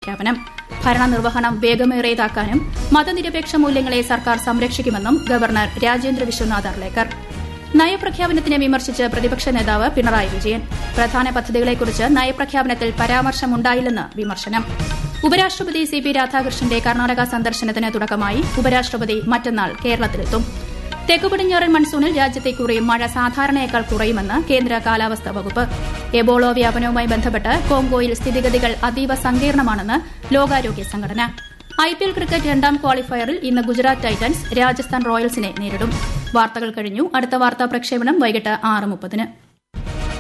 പ്രഖ്യാപനം ഭരണനിർവഹണം വേഗമേറിയതാക്കാനും മതനിരപേക്ഷ മൂല്യങ്ങളെ സർക്കാർ സംരക്ഷിക്കുമെന്നും ഗവർണർ രാജേന്ദ്ര വിശ്വനാഥ് അർലേക്കർ നയപ്രഖ്യാപനത്തിനെ വിമർശിച്ച് പ്രതിപക്ഷ നേതാവ് പിണറായി വിജയൻ പ്രധാന പദ്ധതികളെക്കുറിച്ച് നയപ്രഖ്യാപനത്തിൽ പരാമർശമുണ്ടായില്ലെന്ന് വിമർശനം ഉപരാഷ്ട്രപതി സി പി രാധാകൃഷ്ണന്റെ കർണാടക സന്ദർശനത്തിന് തുടക്കമായി ഉപരാഷ്ട്രപതി മറ്റന്നാൾ കേരളത്തിലെത്തും തെക്കു പടിഞ്ഞാറൻ മൺസൂണിൽ രാജ്യത്തെ കുറി മഴ സാധാരണയേക്കാൾ കുറയുമെന്ന് കേന്ദ്ര കാലാവസ്ഥാ വകുപ്പ് എബോളോ വ്യാപനവുമായി ബന്ധപ്പെട്ട് കോങ്കോയിൽ സ്ഥിതിഗതികൾ അതീവ സങ്കീർണമാണെന്ന് ലോകാരോഗ്യ സംഘടന ഐപിഎൽ ക്രിക്കറ്റ് രണ്ടാം ക്വാളിഫയറിൽ ഇന്ന് ഗുജറാത്ത് ടൈറ്റൻസ് രാജസ്ഥാൻ റോയൽസിനെ നേരിടും വാർത്തകൾ കഴിഞ്ഞു അടുത്ത വാർത്താ പ്രക്ഷേപണം വൈകിട്ട് ആറ് മുപ്പതിന്